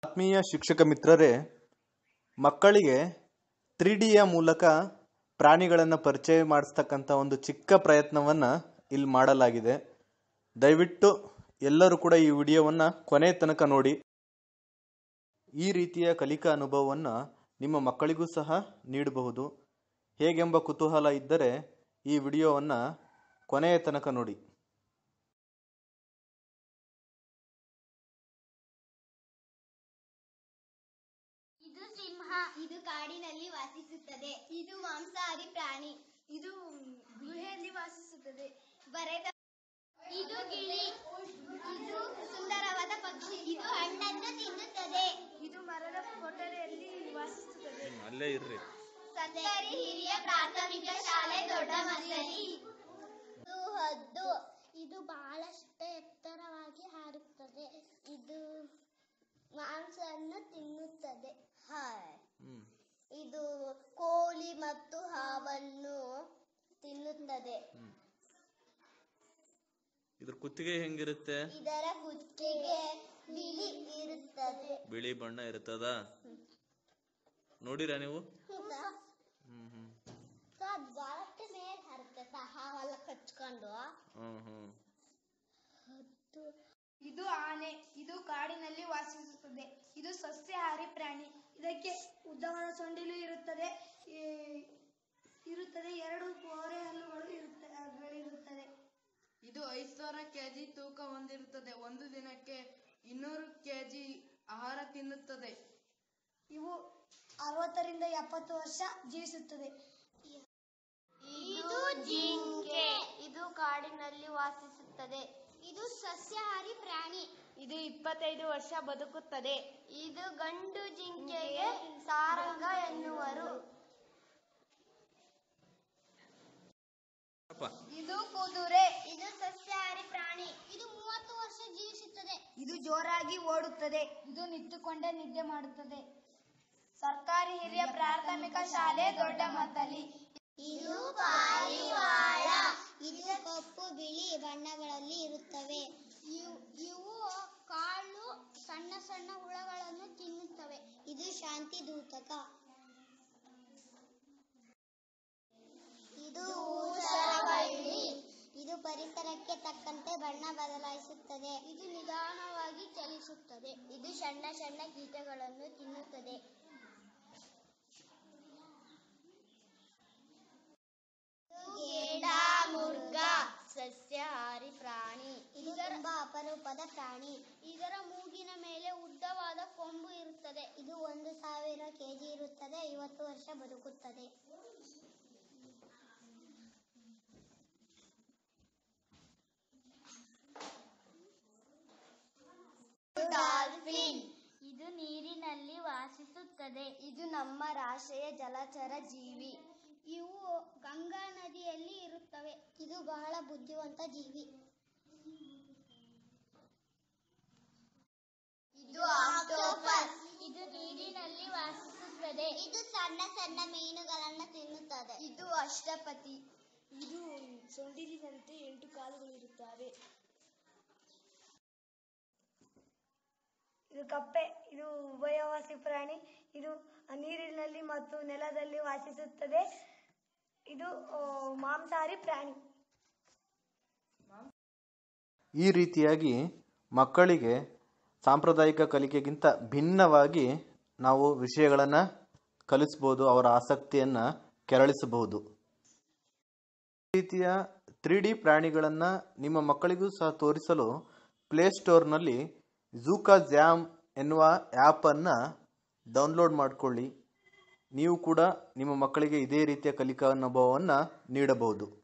ಆತ್ಮೀಯ ಶಿಕ್ಷಕ ಮಿತ್ರರೇ ಮಕ್ಕಳಿಗೆ ತ್ರೀ ಡಿಯ ಮೂಲಕ ಪ್ರಾಣಿಗಳನ್ನು ಪರಿಚಯ ಮಾಡಿಸ್ತಕ್ಕಂಥ ಒಂದು ಚಿಕ್ಕ ಪ್ರಯತ್ನವನ್ನು ಇಲ್ಲಿ ಮಾಡಲಾಗಿದೆ ದಯವಿಟ್ಟು ಎಲ್ಲರೂ ಕೂಡ ಈ ವಿಡಿಯೋವನ್ನು ಕೊನೆ ತನಕ ನೋಡಿ ಈ ರೀತಿಯ ಕಲಿಕಾ ಅನುಭವವನ್ನು ನಿಮ್ಮ ಮಕ್ಕಳಿಗೂ ಸಹ ನೀಡಬಹುದು ಹೇಗೆಂಬ ಕುತೂಹಲ ಇದ್ದರೆ ಈ ವಿಡಿಯೋವನ್ನು ಕೊನೆಯ ತನಕ ನೋಡಿ ಇದು ಸಿಂಹ ಇದು ಕಾಡಿನಲ್ಲಿ ವಾಸಿಸುತ್ತದೆ ಇದು ಮಾಂಸಾಹಾರಿ ಪ್ರಾಣಿ ಇದು ಗುಹೆಯಲ್ಲಿ ವಾಸಿಸುತ್ತದೆ ಬರೆದ ಇದು ಗಿಳಿ ಇದು ಸುಂದರವಾದ ಪಕ್ಷಿ ಇದು ಹಣ್ಣನ್ನು ತಿನ್ನುತ್ತದೆ ಇದು ಮರದ ಕೊಠಡಿಯಲ್ಲಿ ವಾಸಿಸುತ್ತದೆ ಅಲ್ಲೇ ಇರ್ರಿ ಸರ್ಕಾರಿ ಹಿರಿಯ ಪ್ರಾಥಮಿಕ ಶಾಲೆ ದೊಡ್ಡ ಮಸಲಿ ಇದು ಹದ್ದು ಇದು ಬಹಳಷ್ಟು ಎತ್ತರವಾಗಿ ಹಾರುತ್ತದೆ ಇದು ಮಾಂಸವನ್ನು ತಿನ್ನುತ್ತದೆ ಇದು ಕೋಳಿ ಮತ್ತು ಹಾವನ್ನು ತಿನ್ನುತ್ತದೆ ಇದ್ರ ಕುತ್ತಿಗೆ ಹೆಂಗಿರುತ್ತೆ ಇದರ ಕುತ್ತಿಗೆ ಬಿಳಿ ಇರುತ್ತದೆ ಬಿಳಿ ಬಣ್ಣ ಇರ್ತದ ನೋಡಿರಾ ನೀವು ಹ್ಮ್ ಹ್ಮ್ ಅದು ಬಹಳಷ್ಟು ಮೇಲೆ ಹರುತ್ತೆ ಹಾವೆಲ್ಲ ಕಚ್ಕೊಂಡು ಹ್ಮ್ ಹ್ಮ್ ಇದು ಆನೆ ಇದು ಕಾಡಿನಲ್ಲಿ ವಾಸಿಸುತ್ತದೆ ಇದು ಸಸ್ಯಾಹಾರಿ ಪ್ರಾಣಿ ಇದಕ್ಕೆ ಉದ್ದವಾದ ಸೊಂಡಿಲು ಇರುತ್ತದೆ ಈ- ಇರುತ್ತದೆ ಎರಡು ಕೋರೆ ಹಲ್ಲುಗಳು ಇರುತ್ತವೆ ಇದು ಐದು ಸಾವಿರ ಕೆಜಿ ತೂಕ ಹೊಂದಿರುತ್ತದೆ ಒಂದು ದಿನಕ್ಕೆ ಇನ್ನೂರು ಕೆಜಿ ಆಹಾರ ತಿನ್ನುತ್ತದೆ ಇವು ಅರವತ್ತರಿಂದ ಎಪ್ಪತ್ತು ವರ್ಷ ಜೀವಿಸುತ್ತದೆ ಇದು ಜಿಂಕೆ ಇದು ಕಾಡಿನಲ್ಲಿ ವಾಸಿಸುತ್ತದೆ ಇದು ಸಸ್ಯಾಹಾರಿ ಪ್ರಾಣಿ ಇದು ಇಪ್ಪತ್ತೈದು ವರ್ಷ ಬದುಕುತ್ತದೆ ಇದು ಗಂಡು ಜಿಂಕೆಗೆ ಸಾರಂಗ ಎನ್ನುವರು ಇದು ಕುದುರೆ ಇದು ಸಸ್ಯಾಹಾರಿ ಪ್ರಾಣಿ ಇದು ಮೂವತ್ತು ವರ್ಷ ಜೀವಿಸುತ್ತದೆ ಇದು ಜೋರಾಗಿ ಓಡುತ್ತದೆ ಇದು ನಿಂತುಕೊಂಡೇ ನಿದ್ದೆ ಮಾಡುತ್ತದೆ ಸರ್ಕಾರಿ ಹಿರಿಯ ಪ್ರಾಥಮಿಕ ಶಾಲೆ ದೊಡ್ಡ ಮತ್ತಲಿ ಇದು ಪಾರಿವಾಳ ಇದು ಕಪ್ಪು ಬಿಳಿ ಬಣ್ಣಗಳಲ್ಲಿ ಇರುತ್ತವೆ ಇವು ಇವು ಕಾಳು ಸಣ್ಣ ಸಣ್ಣ ಹುಳಗಳನ್ನು ತಿನ್ನುತ್ತವೆ ಇದು ಶಾಂತಿ ದೂತಕ ಇದು ಊಸರವಳ್ಳಿ ಇದು ಪರಿಸರಕ್ಕೆ ತಕ್ಕಂತೆ ಬಣ್ಣ ಬದಲಾಯಿಸುತ್ತದೆ ಇದು ನಿಧಾನವಾಗಿ ಚಲಿಸುತ್ತದೆ ಇದು ಸಣ್ಣ ಸಣ್ಣ ಕೀಟಗಳನ್ನು ತಿನ್ನುತ್ತದೆ ಮುರ್ಗ ಸಸ್ಯಾಹಾರಿ ಪ್ರಾಣಿ ಇದು ತುಂಬಾ ಅಪರೂಪದ ಪ್ರಾಣಿ ಇದರ ಮೂಗಿನ ಮೇಲೆ ಉದ್ದವಾದ ಕೊಂಬು ಇರುತ್ತದೆ ಇದು ಒಂದು ಸಾವಿರ ಕೆಜಿ ಇರುತ್ತದೆ ಐವತ್ತು ವರ್ಷ ಬದುಕುತ್ತದೆ ಡಾಲ್ಫಿನ್ ಇದು ನೀರಿನಲ್ಲಿ ವಾಸಿಸುತ್ತದೆ ಇದು ನಮ್ಮ ರಾಷ್ಟ್ರೀಯ ಜಲಚರ ಜೀವಿ ಇವು ಗಂಗಾ ನದಿಯಲ್ಲಿ ಇರುತ್ತವೆ ಇದು ಬಹಳ ಬುದ್ಧಿವಂತ ಜೀವಿ ಇದು ಆಕ್ಟೋಪಸ್ ಇದು ನೀರಿನಲ್ಲಿ ವಾಸಿಸುತ್ತದೆ ಇದು ಸಣ್ಣ ಸಣ್ಣ ಮೀನುಗಳನ್ನು ತಿನ್ನುತ್ತದೆ ಇದು ಅಷ್ಟಪತಿ ಇದು ಸೊಂಡಿಲಿನಂತೆ ಎಂಟು ಕಾಲುಗಳಿರುತ್ತವೆ ಇದು ಕಪ್ಪೆ ಇದು ಉಭಯವಾಸಿ ಪ್ರಾಣಿ ಇದು ನೀರಿನಲ್ಲಿ ಮತ್ತು ನೆಲದಲ್ಲಿ ವಾಸಿಸುತ್ತದೆ ಇದು ಆ, ಮಾಂಸಾಹಾರಿ ಪ್ರಾಣಿ ಈ ರೀತಿಯಾಗಿ ಮಕ್ಕಳಿಗೆ ಸಾಂಪ್ರದಾಯಿಕ ಕಲಿಕೆಗಿಂತ ಭಿನ್ನವಾಗಿ ನಾವು ವಿಷಯಗಳನ್ನು ಕಲಿಸ್ಬೋದು ಅವರ ಆಸಕ್ತಿಯನ್ನು ಕೆರಳಿಸಬಹುದು ಈ ರೀತಿಯ ತ್ರೀ ಡಿ ಪ್ರಾಣಿಗಳನ್ನು ನಿಮ್ಮ ಮಕ್ಕಳಿಗೂ ಸಹ ತೋರಿಸಲು ಪ್ಲೇಸ್ಟೋರ್ನಲ್ಲಿ ಝೂಕಾ ಜ್ಯಾಮ್ ಎನ್ನುವ ಆ್ಯಪನ್ನು ಡೌನ್ಲೋಡ್ ಮಾಡಿಕೊಳ್ಳಿ ನೀವು ಕೂಡ ನಿಮ್ಮ ಮಕ್ಕಳಿಗೆ ಇದೇ ರೀತಿಯ ಕಲಿಕಾ ಅನುಭವವನ್ನು ನೀಡಬಹುದು